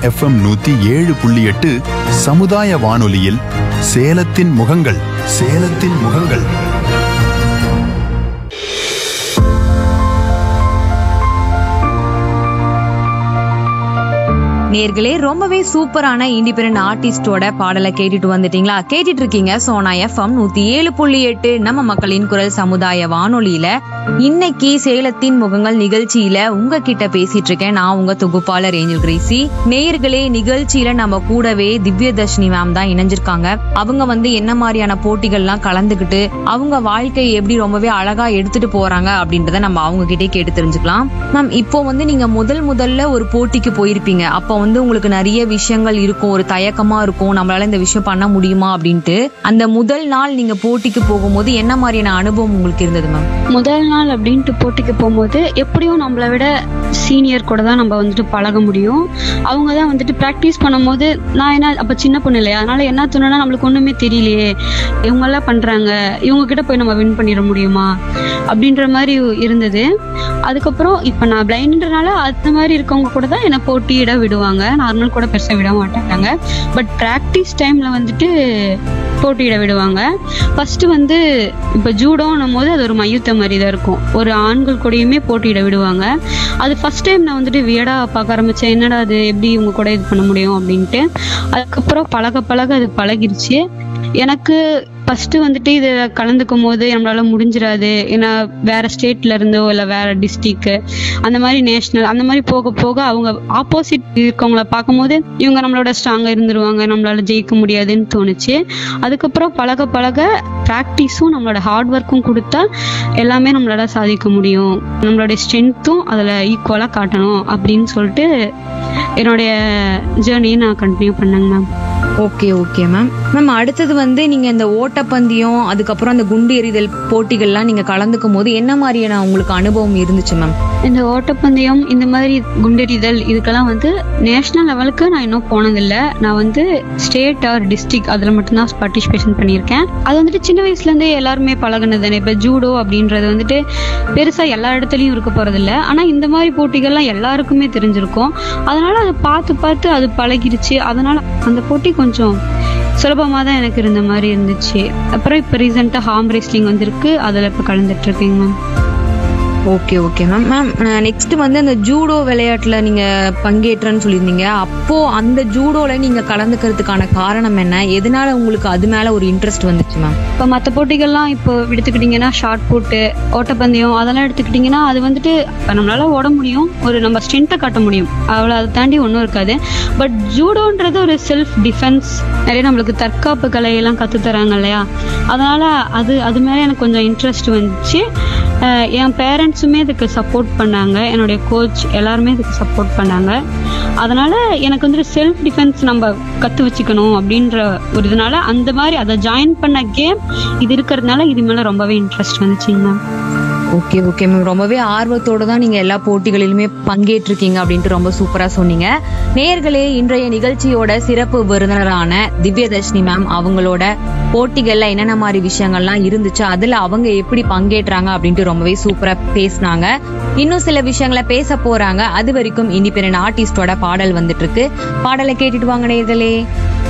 FM நூத்தி ஏழு புள்ளி எட்டு சமுதாய வானொலியில் சேலத்தின் முகங்கள் சேலத்தின் முகங்கள் நேர்களே ரொம்பவே சூப்பரான இண்டிபெண்டன்ட் ஆர்டிஸ்டோட பாடலை கேட்டுட்டு வந்துட்டீங்களா கேட்டுட்டு இருக்கீங்க சோனா எஃப்எம் நூத்தி ஏழு புள்ளி எட்டு நம்ம மக்களின் குரல் சமுதாய வானொலியில இன்னைக்கு சேலத்தின் முகங்கள் நிகழ்ச்சியில உங்ககிட்ட பேசிட்டு இருக்கேன் நான் உங்க தொகுப்பாளர் ஏஞ்சல் கிரேசி நேயர்களே நிகழ்ச்சியில நம்ம கூடவே திவ்யதர்ஷினி மேம் தான் இணைஞ்சிருக்காங்க அவங்க வந்து என்ன மாதிரியான போட்டிகள்லாம் கலந்துக்கிட்டு அவங்க வாழ்க்கையை எப்படி ரொம்பவே அழகா எடுத்துட்டு போறாங்க அப்படின்றத நம்ம அவங்க கிட்டே கேட்டு தெரிஞ்சுக்கலாம் மேம் இப்போ வந்து நீங்க முதல் முதல்ல ஒரு போட்டிக்கு போயிருப்பீங்க அப்போ வந்து உங்களுக்கு நிறைய விஷயங்கள் இருக்கும் ஒரு தயக்கமா இருக்கும் நம்மளால இந்த விஷயம் பண்ண முடியுமா அப்படின்ட்டு அந்த முதல் நாள் நீங்க போட்டிக்கு போகும்போது என்ன மாதிரியான அனுபவம் உங்களுக்கு இருந்தது மேம் முதல் நாள் அப்படின்ட்டு போட்டிக்கு போகும்போது எப்படியும் நம்மளை விட சீனியர் கூட தான் நம்ம வந்துட்டு பழக முடியும் அவங்க தான் வந்துட்டு ப்ராக்டிஸ் பண்ணும்போது நான் என்ன அப்போ சின்ன பொண்ணு இல்லையா அதனால என்ன தோணுன்னா நம்மளுக்கு ஒன்றுமே தெரியலையே இவங்கெல்லாம் பண்ணுறாங்க இவங்க கிட்ட போய் நம்ம வின் பண்ணிட முடியுமா அப்படின்ற மாதிரி இருந்தது அதுக்கப்புறம் இப்போ நான் பிளைண்ட்றனால அந்த மாதிரி இருக்கவங்க கூட தான் என்னை போட்டியிட விடுவாங்க நார்மல் கூட பெருசாக விட மாட்டாங்க பட் ப்ராக்டிஸ் டைமில் வந்துட்டு போட்டியிட விடுவாங்க ஃபர்ஸ்ட் வந்து இப்போ ஜூடோன்னும் போது அது ஒரு மையத்தை மாதிரி தான் இருக்கும் ஒரு ஆண்கள் கூடயுமே போட்டியிட விடுவாங்க அது ஃபர்ஸ்ட் டைம் நான் வந்துட்டு வியடா பார்க்க ஆரம்பிச்சேன் என்னடா அது எப்படி இவங்க கூட இது பண்ண முடியும் அப்படின்ட்டு அதுக்கப்புறம் பழக பழக அது பழகிருச்சு எனக்கு ஃபர்ஸ்ட் வந்துட்டு இது கலந்துக்கும் போது நம்மளால முடிஞ்சிடாது ஏன்னா வேற ஸ்டேட்ல இருந்தோ இல்லை வேற டிஸ்ட்ரிக் அந்த மாதிரி நேஷனல் அந்த மாதிரி போக போக அவங்க ஆப்போசிட் இருக்கவங்கள பார்க்கும்போது இவங்க நம்மளோட ஸ்ட்ராங்கா இருந்துருவாங்க நம்மளால ஜெயிக்க முடியாதுன்னு தோணுச்சு அதுக்கப்புறம் பழக பழக ப்ராக்டிஸும் நம்மளோட ஹார்ட் ஒர்க்கும் கொடுத்தா எல்லாமே நம்மளால சாதிக்க முடியும் நம்மளோட ஸ்ட்ரென்த்தும் அதில் ஈக்குவலாக காட்டணும் அப்படின்னு சொல்லிட்டு என்னுடைய ஜேர்னியை நான் கண்டினியூ பண்ணேங்க ma'am okay okay ma'am ma'am அடுத்தது வந்து நீங்க இந்த ஓட்டப்பந்தயம் அதுக்கப்புறம் அந்த குண்டு எறிதல் போட்டிகள்லாம் நீங்க கலந்துக்கும் போது என்ன மாதிரியான உங்களுக்கு அனுபவம் இருந்துச்சு மேம் இந்த ஓட்டப்பந்தயம் இந்த மாதிரி குண்டெறிதல் இதுக்கெல்லாம் வந்து நேஷனல் லெவலுக்கு நான் இன்னும் போனதில்லை நான் வந்து ஸ்டேட் ஆர் டிஸ்ட்ரிக்ட் அதில் மட்டும்தான் பார்ட்டிசிபேஷன் பண்ணியிருக்கேன் அது வந்துட்டு சின்ன வயசுலேருந்தே எல்லாருமே பழகுனது தானே இப்போ ஜூடோ அப்படின்றது வந்துட்டு பெருசாக எல்லா இடத்துலையும் இருக்க போகிறதில்ல ஆனால் இந்த மாதிரி போட்டிகள்லாம் எல்லாருக்குமே தெரிஞ்சிருக்கும் அதனால அதை பார்த்து பார்த்து அது பழகிருச்சு அதனால அந்த போட்டி கொஞ்சம் சுலபமாக தான் எனக்கு இருந்த மாதிரி இருந்துச்சு அப்புறம் இப்போ ரீசெண்டாக ஹார்ம் ரெஸ்லிங் வந்திருக்கு அதில் இப்போ கலந்துட்டு இருக்கேங்க ma'am okay okay ma'am ma'am next வந்து அந்த ஜூடோ விளையாட்டுல நீங்க பங்கேற்றேன்னு சொல்லியிருந்தீங்க அப்போ அந்த ஜூடோல நீங்க கலந்துக்கிறதுக்கான காரணம் என்ன எதனால உங்களுக்கு அது மேல ஒரு இன்ட்ரெஸ்ட் வந்துச்சு மேம் இப்போ மற்ற போட்டிகள்லாம் இப்போ எடுத்துக்கிட்டிங்கன்னா ஷார்ட் புட்டு ஓட்டப்பந்தயம் அதெல்லாம் எடுத்துக்கிட்டிங்கன்னா அது வந்துட்டு இப்போ நம்மளால ஓட முடியும் ஒரு நம்ம ஸ்ட்ரென்த்தை காட்ட முடியும் அவ்வளோ அதை தாண்டி ஒன்றும் இருக்காது பட் ஜூடோன்றது ஒரு செல்ஃப் டிஃபென்ஸ் நிறைய நம்மளுக்கு தற்காப்பு கலையெல்லாம் கற்றுத் தராங்க இல்லையா அதனால அது அது மேலே எனக்கு கொஞ்சம் இன்ட்ரெஸ்ட் வந்துச்சு அஹ் என் பேரண்ட்ஸுமே இதுக்கு சப்போர்ட் பண்ணாங்க என்னுடைய கோச் எல்லாருமே இதுக்கு சப்போர்ட் பண்ணாங்க அதனால எனக்கு வந்துட்டு செல்ஃப் டிஃபென்ஸ் நம்ம கற்று வச்சுக்கணும் அப்படின்ற ஒரு இதனால அந்த மாதிரி அதை ஜாயின் பண்ண கேம் இது இருக்கிறதுனால இது மேலே ரொம்பவே இன்ட்ரெஸ்ட் வந்துச்சுங்க மேம் ஓகே ஓகே மேம் ரொம்பவே ஆர்வத்தோட தான் நீங்க எல்லா போட்டிகளிலுமே பங்கேற்றிருக்கீங்க அப்படின்ட்டு ரொம்ப சூப்பரா சொன்னீங்க நேயர்களே இன்றைய நிகழ்ச்சியோட சிறப்பு விருந்தினரான திவ்யதர்ஷினி மேம் அவங்களோட போட்டிகள்ல என்னென்ன மாதிரி விஷயங்கள்லாம் இருந்துச்சு அதுல அவங்க எப்படி பங்கேற்றாங்க அப்படின்ட்டு ரொம்பவே சூப்பரா பேசினாங்க இன்னும் சில விஷயங்களை பேச போறாங்க அது வரைக்கும் இண்டிபெண்டன்ட் ஆர்டிஸ்டோட பாடல் வந்துட்டு இருக்கு பாடலை கேட்டுட்டு வாங்க நேயர்களே